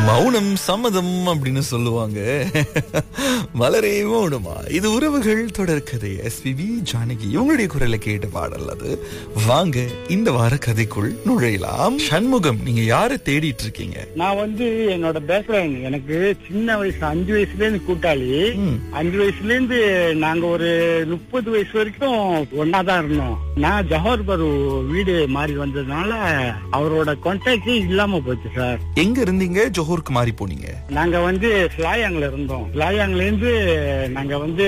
மௌனம் சம்மதம் அப்படின்னு சொல்லுவாங்க மலரே மௌனமா இது உறவுகள் தொடர்கதை எஸ்பிபி ஜானகி இவங்களுடைய குரலை கேட்டு பாடல் அது வாங்க இந்த வார கதைக்குள் நுழையலாம் சண்முகம் நீங்க யாரை தேடிட்டு இருக்கீங்க நான் வந்து என்னோட பேக்ரவுண்ட் எனக்கு சின்ன வயசு அஞ்சு வயசுல இருந்து கூட்டாளி ம். அஞ்சு வயசுல இருந்து நாங்க ஒரு முப்பது வயசு வரைக்கும் ஒன்னா தான் இருந்தோம் நான் ஜவஹர் பரு வீடு மாறி வந்ததுனால அவரோட கான்டாக்டே இல்லாம போச்சு சார் எங்க இருந்தீங்க ஜோஹருக்கு மாறி போனீங்க நாங்க வந்து ஸ்லாயாங்ல இருந்தோம் ஸ்லாயாங்ல இருந்து நாங்க வந்து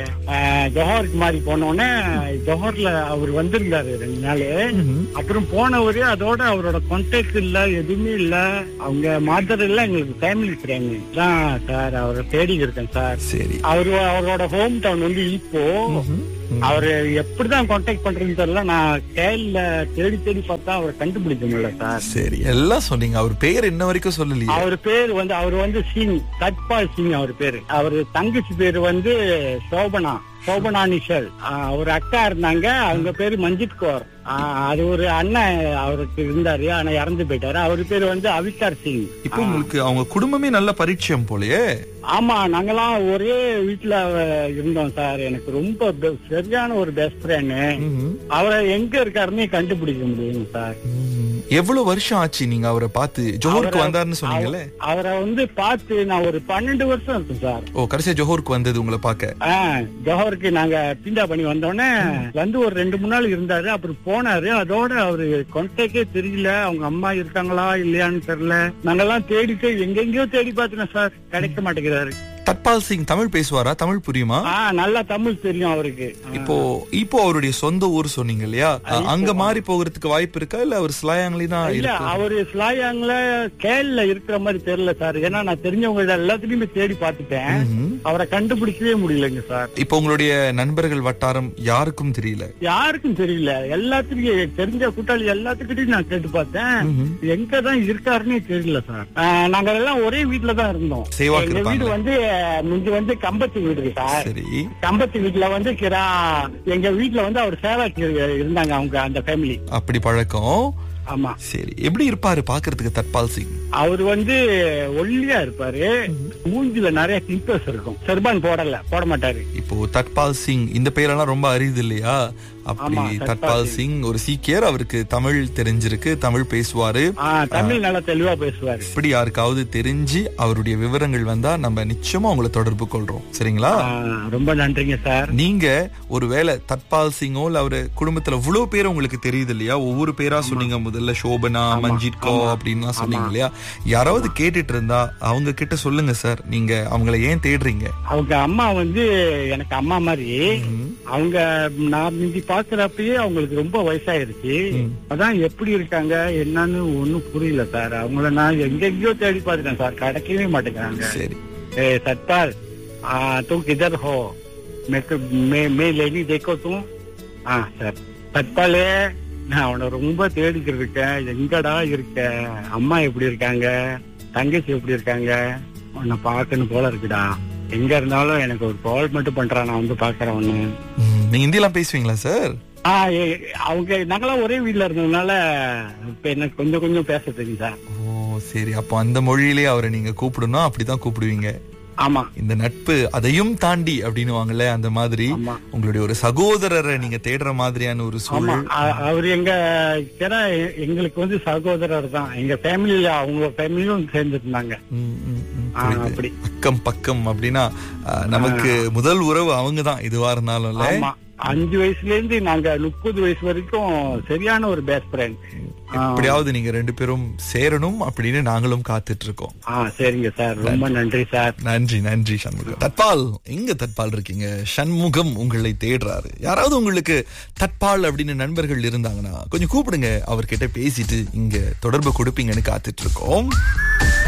அஹ், ஜோஹருக்கு மாறி போனோடனே ஜோஹர்ல அவர் வந்திருந்தாரு ரெண்டு நாள் அப்புறம் போனவரு அதோட அவரோட கான்டாக்ட் இல்ல எதுவுமே இல்ல அவங்க மாதர் எல்லாம் எங்களுக்கு ஃபேமிலி ஃப்ரெண்ட் தான் சார் அவரை தேடி இருக்கேன் சார் சரி அவரு அவரோட ஹோம் டவுன் வந்து இப்போ ம்ஹும். ம். அவரு எப்படிதான் கான்டாக்ட் பண்றதுன்னு தெரியல நான் கேள்ல தேடி தேடி பார்த்தா அவரை கண்டுபிடிக்க முடியல சார் சரி எல்லாம் சொன்னீங்க அவர் பெயர் என்ன வரைக்கும் சொல்லலையே அவர் பேர் வந்து அவர் வந்து சிங் தட்பால் சிங் அவர் பேரு அவர் தங்கச்சி பேரு வந்து சோபனா சோபனா நிஷல் ஆஹ் ஒரு அக்கா இருந்தாங்க அவங்க பேரு மஞ்சித் கௌர் ஆஹ் அது ஒரு அண்ணன் அவருக்கு இருந்தாரு ஆனா இறந்து போயிட்டாரு அவர் பேரு வந்து அவிதார் சிங் இப்போ உங்களுக்கு அவங்க குடும்பமே நல்ல பரிச்சயம் போலயே ஆமா நாங்கெல்லாம் ஒரே வீட்டுல இருந்தோம் சார் எனக்கு ரொம்ப பெ- சரியான ஒரு பெஸ்ட் ஃப்ரெண்ட் ம்ஹும். அவரை எங்க இருக்காருன்னே கண்டுபிடிக்க முடியும் சார் ம். எவ்வளவு வருஷம் ஆச்சு நீங்க அவரை பார்த்து ஜோஹருக்கு அவரை- வந்தாருன்னு சொன்னீங்களே அவரை வந்து பார்த்து நான் ஒரு பன்னெண்டு வருஷம் இருக்கும் சார் ஓ கடைசியா ஜோஹருக்கு வந்தது உங்களை பார்க்க ஆஹ் ஜோஹருக்கு நாங்க பிண்டா பண்ணி வந்தோடனே வந்து ஒரு ரெண்டு மூணு நாள் இருந்தாரு அப்புறம் போனாரு அதோட அவரு கான்டாக்டே தெரியல அவங்க அம்மா இருக்காங்களா இல்லையான்னு தெரியல நாங்கெல்லாம் தேடிட்டு எங்கெங்கயோ தேடி பார்த்துட்டோம் சார் கிடைக்க மாட்டேங்கிறாரு தட்பால் சிங் தமிழ் பேசுவாரா தமிழ் புரியுமா ஆஹ் நல்லா தமிழ் தெரியும் அவருக்கு இப்போ இப்போ அவருடைய சொந்த ஊர் சொன்னீங்க இல்லையா அங்க மாறி போகிறதுக்கு வாய்ப்பு இருக்கா இல்ல அவர் ஸ்லாயாங்லி தான் இல்ல இருக்கு அவரு ஸ்லாயாங்ல கேள்ல இருக்கிற மாதிரி தெரியல சார் ஏன்னா நான் தெரிஞ்சவங்க எல்லாத்துலயுமே தேடி பார்த்துட்டேன் ம்ஹும். அவரை கண்டுபிடிக்கவே முடியலங்க சார் இப்போ உங்களுடைய நண்பர்கள் வட்டாரம் யாருக்கும் தெரியல யாருக்கும் தெரியல எல்லாத்துக்கும் தெரிஞ்ச கூட்டாளி எல்லாத்துக்கிட்டையும் நான் கேட்டு பார்த்தேன் ம்ஹும். எங்க தான் இருக்காருன்னே தெரியல சார் ஆஹ் நாங்க எல்லாம் ஒரே வீட்ல தான் இருந்தோம் சேவாக்கு எங்க வீடு இருப்பாங்க. வந்து முந்தி வந்து கம்பத்து வீடு சார் சரி கம்பத்து வீட்டுல வந்து கிரா எங்க வீட்ல வந்து அவர் சேவாக்கு இருந்தாங்க அவங்க அந்த ஃபேமிலி அப்படி பழக்கம் ஆமா சரி எப்படி இருப்பாரு பாக்குறதுக்கு தட்பால் சிங் அவர் வந்து ஒல்லியா இருப்பாரு மூஞ்சில நிறைய பிம்பர்ஸ் இருக்கும் செர்பான் போடல போட மாட்டாரு இப்போ தட்பால் சிங் இந்த பெயரெல்லாம் ரொம்ப அரிது இல்லையா அப்படி ஆமா, தட்பால் தட்பால் சிங் ஒரு சீக்கியர் அவருக்கு தமிழ் தெரிஞ்சிருக்கு தமிழ் பேசுவாரு ஆஹ் தமிழ் நல்லா தெளிவா பேசுவாரு இப்படி யாருக்காவது தெரிஞ்சு அவருடைய விவரங்கள் வந்தா நம்ம நிச்சயமா உங்களை தொடர்பு கொள்றோம் சரிங்களா ஆஹ் ரொம்ப நன்றிங்க சார் நீங்க ஒருவேளை தட்பால் சிங்கோ இல்ல அவரு குடும்பத்துல இவ்வளவு பேர் உங்களுக்கு தெரியுது இல்லையா ஒவ்வொரு பேரா சொன்னீங்க முதல்ல சோபனா மஞ்சித் கோ அப்படின்லாம் சொன்னீங்க இல்லையா யாராவது கேட்டுட்டு இருந்தா அவங்க கிட்ட சொல்லுங்க சார் நீங்க அவங்கள ஏன் தேடுறீங்க அவங்க அம்மா வந்து எனக்கு அம்மா மாதிரி அவங்க நான் மிஞ்சி பாக்குறப்பயே அவங்களுக்கு ரொம்ப வயசாயிருச்சு அதான் எப்படி இருக்காங்க என்னன்னு ஒண்ணும் புரியல சார் அவங்கள நான் எங்கெங்கயோ தேடி பார்த்துட்டேன் சார் கிடைக்கவே மாட்டேங்கிறாங்க சரி ए सतपाल आ, तुम किधर हो मैं तो मैं मैं लेनी देखो तुम हाँ சார் சத்பாலே நான் அவனை ரொம்ப தேடிக்கிட்டு இருக்கேன் எங்கடா இருக்க அம்மா எப்படி இருக்காங்க தங்கச்சி எப்படி இருக்காங்க உன்னை பார்க்கணும் போல இருக்குடா எங்க இருந்தாலும் எனக்கு ஒரு கால் மட்டும் பண்றான் நான் வந்து பாக்குறேன் ஒண்ணு ம், நீங்க ஹிந்திலாம் பேசுவீங்களா சார் ஆ ஏ- அவங்க நாங்களாம் ஒரே வீட்ல இருந்ததுனால இப்ப எனக்கு கொஞ்சம் கொஞ்சம் பேச தெரியும் சார் ஓ சரி அப்போ அந்த மொழியிலேயே அவரை நீங்க கூப்பிடணும் அப்படிதான் கூப்பிடுவீங்க ஆமா இந்த நட்பு அதையும் தாண்டி அப்படின்னு வாங்கல அந்த மாதிரி ஆமா உங்களுடைய ஒரு சகோதரரை நீங்க தேடுற மாதிரியான ஒரு ஆமா சூழல் அ- அவர் எங்க ஏன்னா எ- எங்களுக்கு வந்து சகோதரர் தான் எங்க ஃபேமிலியில அவங்க ஃபேமிலியும் சேர்ந்துருந்தாங்க ம், ம், ம், ஆ, புரியுது. அப்படி பக்கம் பக்கம் அப்படின்னா ஆ, நமக்கு முதல் உறவு அவங்க தான் இதுவா இருந்தாலும்ல ஆமா அஞ்சு வயசுல இருந்து நாங்க முப்பது வயசு வரைக்கும் சரியான ஒரு பெஸ்ட் ஃப்ரெண்ட் எப்படியாவது நீங்க ரெண்டு பேரும் சேரணும் அப்படின்னு நாங்களும் காத்துட்டு இருக்கோம் ஆ சரிங்க சார் ரொம்ப நன்றி சார் நன்றி நன்றி சண்முகம் தட்பால் எங்க தட்பால் இருக்கீங்க சண்முகம் உங்களை தேடுறாரு யாராவது உங்களுக்கு தட்பால் அப்படின்னு நண்பர்கள் இருந்தாங்கன்னா கொஞ்சம் கூப்பிடுங்க அவர்கிட்ட பேசிட்டு இங்க தொடர்பு கொடுப்பீங்கன்னு காத்துட்டு இருக்கோம்